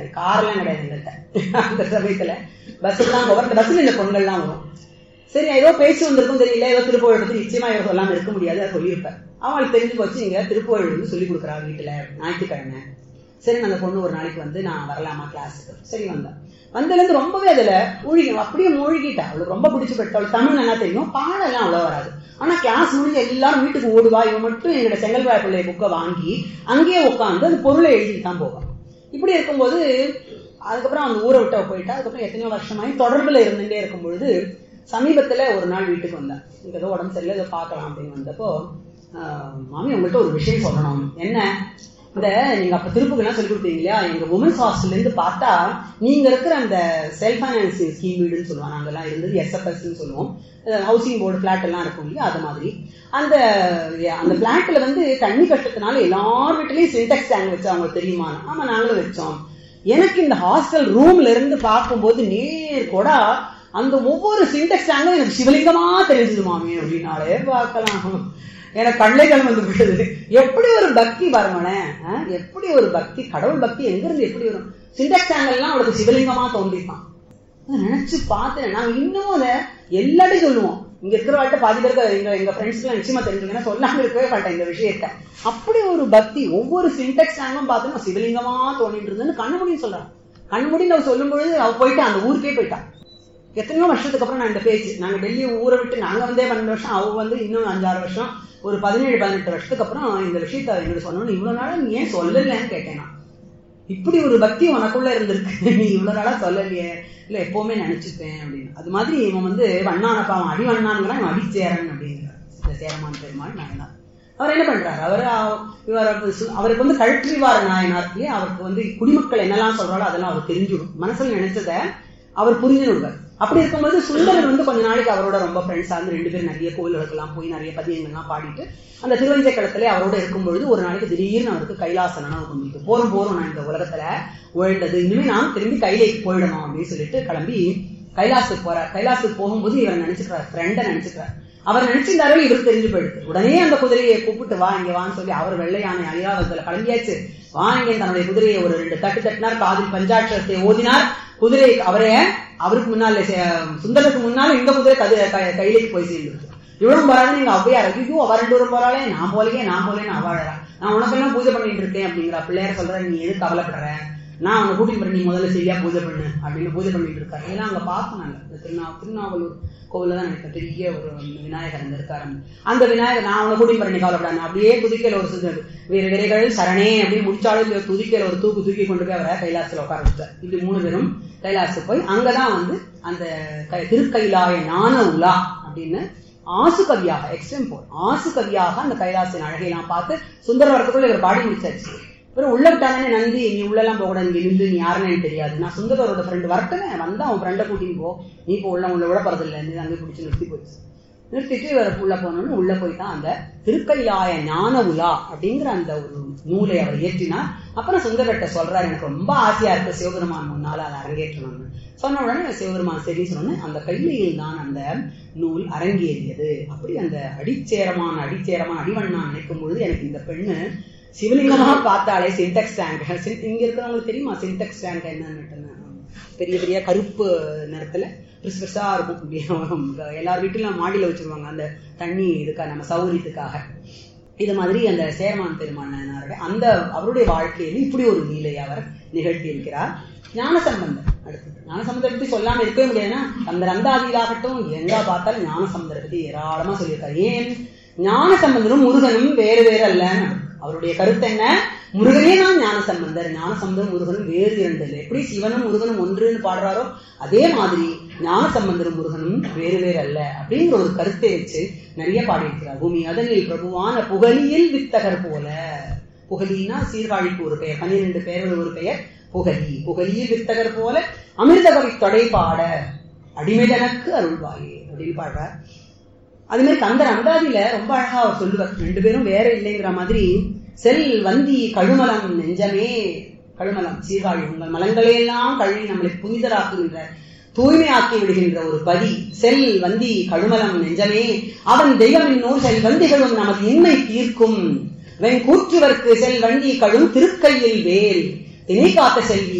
கார்லாம் கிடையாது எங்கள்கிட்ட அந்த சமயத்துல பஸ்ஸுக்கு தான் போவோம் அந்த பஸ்ஸில் இந்த பொண்கள்லாம் வரும் சரி ஏதோ பேச்சு வந்திருக்கும் தெரியல ஏதோ திருப்புகழ் பத்தி நிச்சயமா இவர் சொல்லாம இருக்க முடியாது அதை சொல்லியிருப்பேன் அவங்களுக்கு தெரிஞ்சு போச்சு இங்க திருப்புகழ் வந்து சொல்லி கொடுக்குறா வீட்டுல ஞாயிற்றுக்கிழமை சரி அந்த பொண்ணு ஒரு நாளைக்கு வந்து நான் வரலாமா கிளாஸுக்கு சரி வந்தேன் வந்ததுல இருந்து ரொம்பவே அதுல மூழ்கி அப்படியே மூழ்கிட்டா அவளுக்கு ரொம்ப பிடிச்சு போயிட்டு அவளுக்கு தமிழ் நல்லா தெரியும் பாடெல்லாம் அவ்வளவு வராது ஆனா கிளாஸ் முடிஞ்சு எல்லாரும் வீட்டுக்கு ஓடுவா இவன் மட்டும் எங்களோட செங்கல்வாய் பிள்ளை புக்கை வாங்கி அங்கேயே உட்காந்து அந்த பொருளை எழுதிட்டு தான் போவான் இப்படி இருக்கும்போது அதுக்கப்புறம் அந்த ஊரை விட்டு அவ போயிட்டா அதுக்கப்புறம் எத்தனையோ வருஷமாயி தொடர்புல இருந்துட்டே இருக்கும் பொழுது சமீபத்துல ஒரு நாள் வீட்டுக்கு வந்தேன் எனக்கு ஏதோ உடம்பு சரியில்லை ஏதோ பார்க்கலாம் அப்படின்னு வந்தப்போ ஆஹ், மாமி உங்கள்கிட்ட ஒரு விஷயம் சொல்லணும் என்ன இந்த நீங்க அப்ப திருப்புக்கெல்லாம் சொல்லி கொடுத்தீங்க இல்லையா எங்க உமன்ஸ் ஹாஸ்டல்ல இருந்து பார்த்தா நீங்க இருக்கிற அந்த செல்ஃப் ஃபைனான்சிங் ஸ்கீம் வீடுன்னு சொல்லுவாங்க அங்கெல்லாம் இருந்தது எஸ்எஃப்எஸ் சொல்லுவோம் ஹவுசிங் போர்டு பிளாட் எல்லாம் இருக்கும் இல்லையா அது மாதிரி அந்த அந்த பிளாட்ல வந்து தண்ணி கட்டத்தினால எல்லார் வீட்லயும் சின்டெக்ஸ் டேங்க் வச்சு அவங்க தெரியுமா ஆமா நாங்களும் வச்சோம் எனக்கு இந்த ஹாஸ்டல் ரூம்ல இருந்து பார்க்கும்போது நேர் கூட அந்த ஒவ்வொரு சின்டெக்ஸ் டேங்கும் எனக்கு சிவலிங்கமா தெரிஞ்சது மாமி அப்படின்னாலே பார்க்கலாம் எனக்கு கண்ணைகள் வந்து விடுது எப்படி ஒரு பக்தி பாருங்களேன் ஆ? எப்படி ஒரு பக்தி கடவுள் பக்தி எங்க இருந்து எப்படி வரும் சின்டெக்ஸ் டேங்கெல்லாம் அவளுக்கு சிவலிங்கமா தோன்றிப்பான் அதை நினைச்சு பார்த்தேன் நாங்க இன்னும் அதை எல்லாத்தையும் சொல்லுவோம் இங்க இருக்கிறவள்கிட்ட பாதி பேருக்கு எங்க எங்க ஃப்ரெண்ட்ஸ்க்கு நிச்சயமா தெரிஞ்சுங்கன்னா சொல்லாம இருக்கவே மாட்டேன் இந்த விஷயத்த அப்படி ஒரு பக்தி ஒவ்வொரு சின்டெக்ஸ் டேங்கும் பார்த்தோம்னா சிவலிங்கமா தோணிட்டு இருந்ததுன்னு கண்ணுமுடின்னு சொல்றான் கண்ணுமுடி அவ சொல்லும் பொழுது அவ போயிட்டு அந்த ஊருக்கே போயிட்டான் எத்தனையோ வருஷத்துக்கு அப்புறம் நான் இந்த பேச்சு நாங்க டெல்லி ஊரை விட்டு நாங்க வந்தே பன்னெண்டு வருஷம் அவ வந்து இன்னும் அஞ்சாறு வருஷம் ஒரு பதினேழு பதினெட்டு வருஷத்துக்கு அப்புறம் இந்த விஷயத்த எங்களுக்கு சொன்னோன்னு இவ்வளவு நாளா நீ ஏன் சொல்லலைன்னு கேட்டேன் நான் இப்படி ஒரு பக்தி உனக்குள்ள இருந்திருக்கு நீ இவ்வளவு நாளா சொல்லலையே இல்ல எப்பவுமே நினைச்சுப்பேன் அப்படின்னு அது மாதிரி இவன் வந்து வண்ணானப்பா அவன் அடி வண்ணான்ங்கிறான் இவன் அடிச்சேரன் அப்படிங்கிறான் இந்த சேரமான் பெருமாள் நாயனார் அவர் என்ன பண்றாரு அவர் அவ- இவர் சு- அவருக்கு வந்து கழற்றிவார் நாயனார் இல்லையா அவருக்கு வந்து குடிமக்கள் என்னெல்லாம் சொல்றாரோ அதெல்லாம் அவர் தெரிஞ்சுடும் மனசுல நினைச்சத அவர் புரிஞ்சுடுவார் அப்படி இருக்கும்போது சுந்தரர் வந்து கொஞ்ச நாளைக்கு அவரோட ரொம்ப ஃப்ரெண்ட்ஸா இருந்து ரெண்டு பேரும் நிறைய கோவில்களுக்கெல்லாம் போய் நிறைய பதியங்கள்லாம் பாடிட்டு அந்த திருவஞ்சை களத்திலே அவரோட இருக்கும் பொழுது ஒரு நாளைக்கு திடீர்னு அவருக்கு கைலாச நனவு கொண்டு போரும் போரும் நான் இந்த உலகத்துல உழந்தது இனிமே நான் திரும்பி கைலைக்கு போயிடணும் அப்படின்னு சொல்லிட்டு கிளம்பி கைலாசுக்கு போறார் கைலாசுக்கு போகும்போது இவர் நினைச்சுக்கிறார் ஃப்ரெண்டை நினைச்சுக்கிறார் அவர் நினைச்சிருந்தாரோ இவருக்கு தெரிஞ்சு போயிடுது உடனே அந்த குதிரையை கூப்பிட்டு வா இங்க வான்னு சொல்லி அவர் வெள்ளை யானை அலிராவத்துல கிளம்பியாச்சு வா இங்க தன்னுடைய குதிரையை ஒரு ரெண்டு தட்டு தட்டினார் காதில் பஞ்சாட்சரத்தை ஓதினார் குதிரை அவரே அவருக்கு முன்னால சே- சுந்தரத்துக்கு முன்னால இந்த குதிரை கது க- கையிലേക്ക് போய் சேர்ந்துருக்கு இவளும் வராது நீங்க அவ்வையார் ஐயோ அவ ரெண்டு பேரும் போறாளே நான் போலையே நான் போலேன்னு அவாழறா நான் உனக்கெல்லாம் பூஜை பண்ணிட்டு இருக்கேன் அப்படிங்கிற பிள்ளையார சொல்ற நீ எது கவலைப்படுற நான் அவனை கூட்டிட்டு போறேன் நீ முதல்ல சரியா பூஜை பண்ணு அப்படின்னு பூஜை பண்ணிட்டு இருக்காரு இதெல்லாம் அங்க பார்த்தோம் நாங்க இந்த திருநா திருநாவலூர் கோவில்ல தான் எனக்கு பெரிய ஒரு விநாயகர் அங்க இருக்காரு அந்த விநாயகர் நான் அவனை கூட்டிட்டு போறேன் நீ கவலைப்படாது அப்படியே துதிக்கையில ஒரு சுத்து வேறு விரைகள் சரணே அப்படின்னு முடிச்சாலும் இல்லையோ துதிக்கையில ஒரு தூக்கு தூக்கி கொண்டு போய் அவரை கைலாசத்துல உட்கார வச்சார் இப்படி மூணு பேரும் கைலாசத்துக்கு போய் அங்கதான் வந்து அந்த க- திருக்கைலாய ஞான உலா அப்படின்னு ஆசு கவியாக எக்ஸ்டெம்போர் ஆசு கவியாக அந்த கைலாசின் அழகையெல்லாம் பார்த்து சுந்தர வரத்துக்குள்ள இவர் பாடி முடிச்சாச்சு அப்புறம் உள்ள விட்டானே நந்தி நீ உள்ளெல்லாம் போக கூடாது இங்க நின்று நீ யாருன்னு எனக்கு தெரியாது நான் சுந்தரோட ஃப்ரெண்டு வரட்டுமே வந்தா அவன் ஃப்ரெண்டை கூட்டின்னு போ நீ இப்போ உள்ள உள்ள விட போறதில்லை நீ அங்கே பிடிச்சி நிறுத்தி போயிடுச்சு நிறுத்திட்டு இவர் உள்ள போனோன்னு உள்ள போய் தான் அந்த திருக்கைலாய ஞான உலா அப்படிங்கிற அந்த ஒரு நூலை அவர் இயற்றினார் அப்புறம் சுந்தரட்ட சொல்றாரு எனக்கு ரொம்ப ஆசையா இருக்கு சிவபெருமான் முன்னால அதை அரங்கேற்றணும்னு சொன்ன உடனே சிவபெருமான் சரி சொன்ன அந்த கைலையில் தான் அந்த நூல் அரங்கேறியது அப்படி அந்த அடிச்சேரமான அடிச்சேரமான அடிவண்ணான் நினைக்கும் பொழுது எனக்கு இந்த பெண்ணு சிவலிங்கமா பார்த்தாலே சின்டெக்ஸ் டேங்க் இங்க இருக்கிறவங்களுக்கு தெரியுமா சின்டெக்ஸ் டேங்க் என்னன்னு பெரிய பெரிய கருப்பு நிறத்துல பெருசு பெருசா இருக்கும் இப்படி எல்லார் வீட்டிலும் மாடியில வச்சிருவாங்க அந்த தண்ணி இதுக்காக நம்ம சௌகரியத்துக்காக இது மாதிரி அந்த சேர்மான் பெருமான் நாயனாருடைய அந்த அவருடைய வாழ்க்கையில இப்படி ஒரு லீலை அவர் நிகழ்த்தி இருக்கிறார் ஞானசம்பந்தர் அடுத்தது ஞானசம்பந்தரை பத்தி சொல்லாம இருக்கவே முடியாதுன்னா அந்த ரந்தாதியிலாகட்டும் எங்க பார்த்தாலும் ஞானசம்பந்தரை பத்தி ஏராளமா சொல்லியிருக்காரு ஏன் ஞானசம்பந்தரும் முருகனும் வேறு வேறு அல்லன்னு அவருடைய கருத்து என்ன முருகனே தான் ஞானசம்பந்தர் ஞானசம்பந்தரும் முருகனும் வேறு இரண்டு இல்லை எப்படி சிவனும் முருகனும் ஒன்றுன்னு பாடுறாரோ அதே மாதிரி ஞானசம்பந்தரும் முருகனும் வேறு வேறு அல்ல அப்படிங்கிற ஒரு கருத்தை வச்சு நிறைய பாடியிருக்கிறார் பூமி அதனில் பிரபுவான புகழியில் வித்தகர் போல புகழினா சீர்காழிக்கு ஒரு பெயர் பன்னிரண்டு பெயர்கள் ஒரு பெயர் புகழி புகழியில் வித்தகர் போல அமிர்தகவி தொடை பாட அடிமைதனக்கு அருள்வாயே அப்படின்னு பாடுறார் அது மாதிரி கந்தர் அந்தாதியில ரொம்ப அழகா அவர் சொல்லுவார் ரெண்டு பேரும் வேற இல்லைங்கிற மாதிரி செல் வந்தி கழுமலம் நெஞ்சமே கழுமலம் சீர்காழி உங்கள் மலங்களை எல்லாம் கழுவி நம்மளை புனிதராக்குகின்ற தூய்மையாக்கி விடுகின்ற ஒரு பதி செல் வந்தி கழுமலம் நெஞ்சமே அவன் தெய்வம் என்னோர் செல் வந்திகளும் நமது இன்மை தீர்க்கும் வெண் கூற்றுவர்க்கு செல் வண்டி கழும் திருக்கையில் வேல் திணை காத்த செல்வி